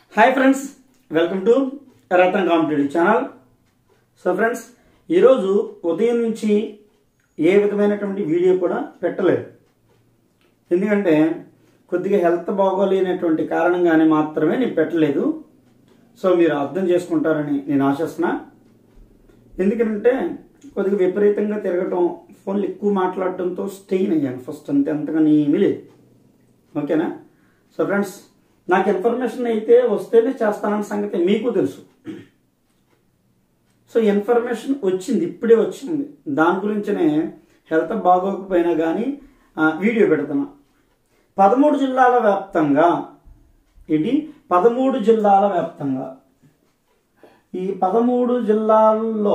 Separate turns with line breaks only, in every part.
hi friends welcome to Ratna competitive channel so friends ఈరోజు ఉదయం నుంచి ఏ విధమైనటువంటి వీడియో కూడా పెట్టలేదు ఎందుకంటే కొద్దిగా హెల్త్ బాగోలేనటువంటి కారణంగానే మాత్రమే నేను పెట్టలేదు సో మీరు అర్థం చేసుకుంటారని నేను ఆశిస్తున్నా ఎందుకంటే కొద్దిగా విపరీతంగా తిరగటం ఫోన్లు ఎక్కువ మాట్లాడటంతో స్టెయిన్ అయ్యాను ఫస్ట్ అంతే అంతగాని ఏమీ లేదు ఓకేనా సో ఫ్రెండ్స్ నాకు ఇన్ఫర్మేషన్ అయితే వస్తేనే చేస్తానన్న సంగతి మీకు తెలుసు సో ఇన్ఫర్మేషన్ వచ్చింది ఇప్పుడే వచ్చింది దాని గురించినే హెల్త్ బాగోకపోయినా కానీ ఆ, వీడియో పెడుతున్నా పదమూడు జిల్లాల వ్యాప్తంగా ఇది పదమూడు జిల్లాల వ్యాప్తంగా ఈ పదమూడు జిల్లాల్లో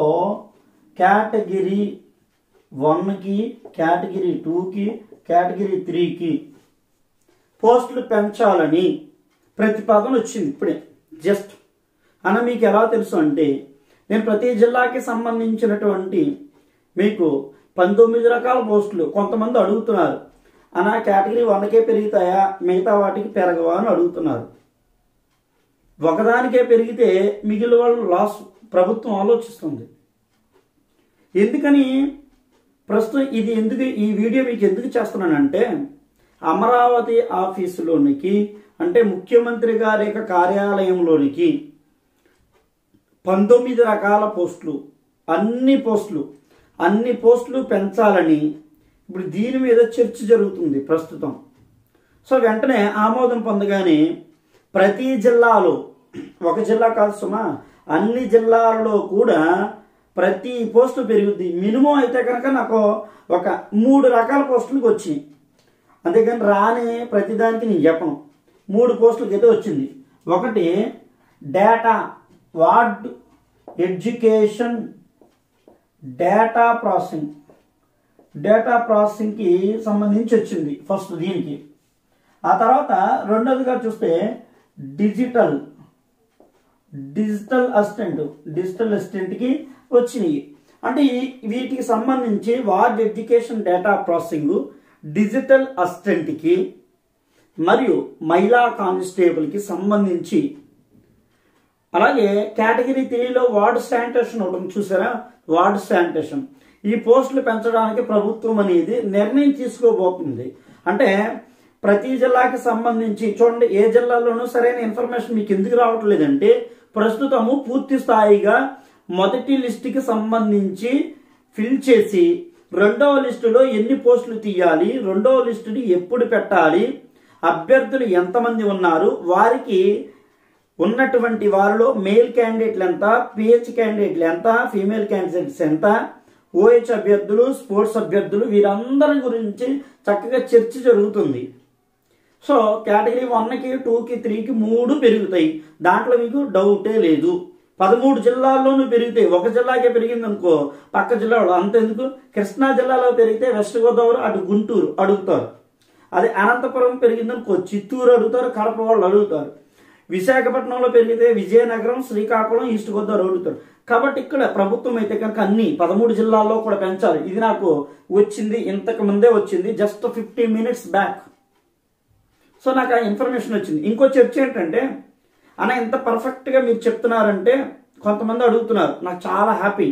కేటగిరీ వన్కి కేటగిరీ టూకి కేటగిరీ త్రీకి పోస్టులు పెంచాలని ప్రతిపాదన వచ్చింది ఇప్పుడే జస్ట్ అన్న మీకు ఎలా తెలుసు అంటే నేను ప్రతి జిల్లాకి సంబంధించినటువంటి మీకు పంతొమ్మిది రకాల పోస్టులు కొంతమంది అడుగుతున్నారు అన్న కేటగిరీ వన్కే పెరుగుతాయా మిగతా వాటికి పెరగవా అని అడుగుతున్నారు ఒకదానికే పెరిగితే మిగిలిన వాళ్ళు లాస్ ప్రభుత్వం ఆలోచిస్తుంది ఎందుకని ప్రస్తుతం ఇది ఎందుకు ఈ వీడియో మీకు ఎందుకు చేస్తున్నానంటే అమరావతి ఆఫీసులోనికి అంటే ముఖ్యమంత్రి గారి యొక్క కార్యాలయంలోనికి పంతొమ్మిది రకాల పోస్టులు అన్ని పోస్టులు అన్ని పోస్టులు పెంచాలని ఇప్పుడు దీని మీద చర్చ జరుగుతుంది ప్రస్తుతం సో వెంటనే ఆమోదం పొందగానే ప్రతి జిల్లాలో ఒక జిల్లా కాదు సుమా అన్ని జిల్లాలలో కూడా ప్రతి పోస్టు పెరుగుద్ది మినిమం అయితే కనుక నాకు ఒక మూడు రకాల పోస్టులకు వచ్చినాయి అంతేకాని రాని ప్రతిదానికి నేను చెప్పను మూడు పోస్టులకి అయితే వచ్చింది ఒకటి data ward education data processing data ప్రాసెసింగ్కి సంబంధించి వచ్చింది ఫస్ట్ దీనికి ఆ తర్వాత రెండోదిగా చూస్తే డిజిటల్ డిజిటల్ అసిస్టెంట్ డిజిటల్ అసిస్టెంట్కి వచ్చినాయి అంటే ఈ- వీటికి సంబంధించి ward education data processing digital అసిస్టెంట్కి మరియు మహిళా కానిస్టేబుల్కి సంబంధించి అలాగే కేటగిరీ త్రీలో వార్డ్ శానిటేషన్ ఒకటి ఉంది చూసారా వార్డ్ శానిటేషన్ ఈ పోస్టులు పెంచడానికి ప్రభుత్వం అనేది నిర్ణయం తీసుకోబోతుంది అంటే ప్రతి జిల్లాకి సంబంధించి చూడండి ఏ జిల్లాలోనూ సరైన ఇన్ఫర్మేషన్ మీకు ఎందుకు రావట్లేదంటే ప్రస్తుతము పూర్తి స్థాయిగా మొదటి లిస్టుకి సంబంధించి ఫిల్ చేసి రెండవ లిస్టులో ఎన్ని పోస్టులు తీయాలి రెండవ లిస్టుని ఎప్పుడు పెట్టాలి అభ్యర్థులు ఎంతమంది ఉన్నారు వారికి ఉన్నటువంటి వారిలో మేల్ క్యాండిడేట్లు ఎంత పిహెచ్ క్యాండిడేట్లు ఎంత ఫీమేల్ క్యాండిడేట్స్ ఎంత ఓహెచ్ అభ్యర్థులు స్పోర్ట్స్ అభ్యర్థులు వీరందరి గురించి చక్కగా చర్చ జరుగుతుంది సో కేటగిరీ వన్కి టూకి త్రీకి మూడు పెరుగుతాయి దాంట్లో మీకు డౌటే లేదు పదమూడు జిల్లాల్లోనూ పెరుగుతాయి ఒక జిల్లాకే పెరిగింది అనుకో పక్క జిల్లాలో అంతెందుకు కృష్ణా జిల్లాలో పెరిగితే వెస్ట్ గోదావరి అటు గుంటూరు అడుగుతారు అదే అనంతపురం పెరిగిందనుకో చిత్తూరు అడుగుతారు కడప వాళ్ళు అడుగుతారు విశాఖపట్నంలో పెరిగితే విజయనగరం శ్రీకాకుళం ఈస్ట్ గోదావరి అడుగుతారు కాబట్టి ఇక్కడ ప్రభుత్వం అయితే కనుక అన్ని పదమూడు జిల్లాల్లో కూడా పెంచాలి ఇది నాకు వచ్చింది ఇంతకు ముందే వచ్చింది just fifty minutes back so నాకు ఆ ఇన్ఫర్మేషన్ వచ్చింది ఇంకో చర్చ ఏంటంటే అన్న ఇంత పర్ఫెక్ట్గా మీరు చెప్తున్నారంటే కొంతమంది అడుగుతున్నారు నాకు చాలా హ్యాపీ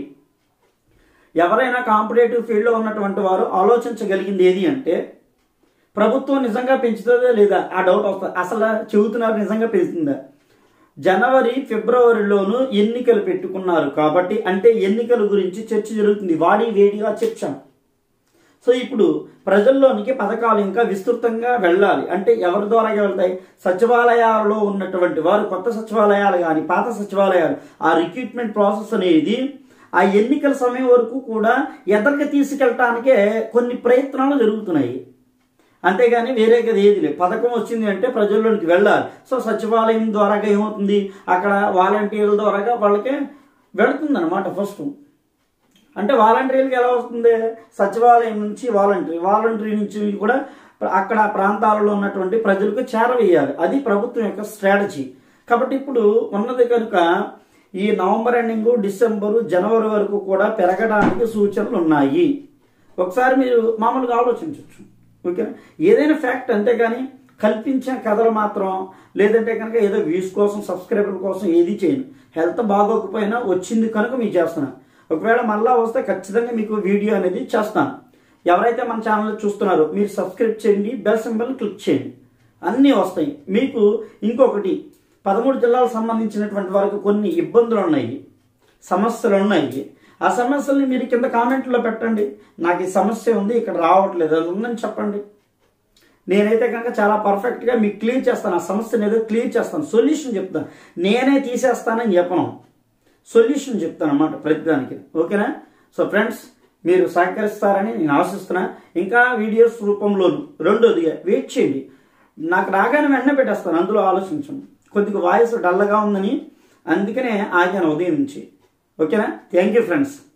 ఎవరైనా కాంపిటేటివ్ ఫీల్డ్లో ఉన్నటువంటి వారు ఆలోచించగలిగింది ఏది అంటే ప్రభుత్వం నిజంగా పెంచుతుందా లేదా ఆ డౌట్ వస్తుంది అసలు చెబుతున్నారు నిజంగా పెంచుతుందా జనవరి ఫిబ్రవరిలోను ఎన్నికలు పెట్టుకున్నారు కాబట్టి అంటే ఎన్నికల గురించి చర్చ జరుగుతుంది వాడి వేడిగా చర్చ సో ఇప్పుడు ప్రజల్లోనికి పథకాలు ఇంకా విస్తృతంగా వెళ్ళాలి అంటే ఎవరి ద్వారా వెళ్తాయి సచివాలయాలలో ఉన్నటువంటి వారు కొత్త సచివాలయాలు కానీ పాత సచివాలయాలు ఆ రిక్రూట్మెంట్ ప్రాసెస్ అనేది ఆ ఎన్నికల సమయం వరకు కూడా ఎదరికి తీసుకెళ్ళటానికే కొన్ని ప్రయత్నాలు జరుగుతున్నాయి అంతేగాని వేరే కదా ఏది లేదు పథకం వచ్చింది అంటే ప్రజల్లోనికి వెళ్ళాలి సో సచివాలయం ద్వారాగా ఏమవుతుంది అక్కడ వాలంటీర్ల ద్వారాగా వాళ్ళకి వెళుతుంది అనమాట ఫస్ట్ అంటే వాలంటీర్కి ఎలా వస్తుంది సచివాలయం నుంచి వాలంటీర్ వాలంటీర్ నుంచి కూడా అక్కడ ప్రాంతాలలో ఉన్నటువంటి ప్రజలకు చేరవేయాలి అది ప్రభుత్వం యొక్క స్ట్రాటజీ కాబట్టి ఇప్పుడు ఉన్నది కనుక ఈ నవంబర్ ఎండింగ్ డిసెంబరు జనవరి వరకు కూడా పెరగడానికి సూచనలు ఉన్నాయి ఒకసారి మీరు మామూలుగా ఆలోచించవచ్చు ఓకేనా ఏదైనా ఫ్యాక్ట్ అంతేగాని కల్పించిన కథలు మాత్రం లేదంటే కనుక ఏదో వ్యూస్ కోసం సబ్స్క్రైబర్ కోసం ఏది చేయను హెల్త్ బాగోకపోయినా వచ్చింది కనుక మీకు చేస్తున్నాను ఒకవేళ మళ్ళా వస్తే ఖచ్చితంగా మీకు వీడియో అనేది చేస్తాను ఎవరైతే మన ఛానల్ చూస్తున్నారో మీరు సబ్స్క్రైబ్ చేయండి బెల్ సింబల్ క్లిక్ చేయండి అన్నీ వస్తాయి మీకు ఇంకొకటి పదమూడు జిల్లాలకు సంబంధించినటువంటి వరకు కొన్ని ఇబ్బందులు ఉన్నాయి సమస్యలు ఉన్నాయి ఆ సమస్యల్ని మీరు కింద కామెంట్లో పెట్టండి నాకు ఈ సమస్య ఉంది ఇక్కడ రావట్లేదు అది ఉందని చెప్పండి నేనైతే కనుక చాలా పర్ఫెక్ట్గా మీకు క్లియర్ చేస్తాను ఆ సమస్యను ఏదో క్లియర్ చేస్తాను సొల్యూషన్ చెప్తాను నేనే తీసేస్తానని చెప్పను సొల్యూషన్ చెప్తాను అన్నమాట ప్రతిదానికి ఓకేనా సో ఫ్రెండ్స్ మీరు సహకరిస్తారని నేను ఆశిస్తున్నా ఇంకా వీడియోస్ రూపంలోను రెండోదిగా వెయిట్ చేయండి నాకు రాగానే వెంటనే పెట్టేస్తాను అందులో ఆలోచించండి కొద్దిగా వాయిస్ డల్గా ఉందని అందుకనే ఆగాను ఉదయం నుంచి ఓకేనా థ్యాంక్ యూ ఫ్రెండ్స్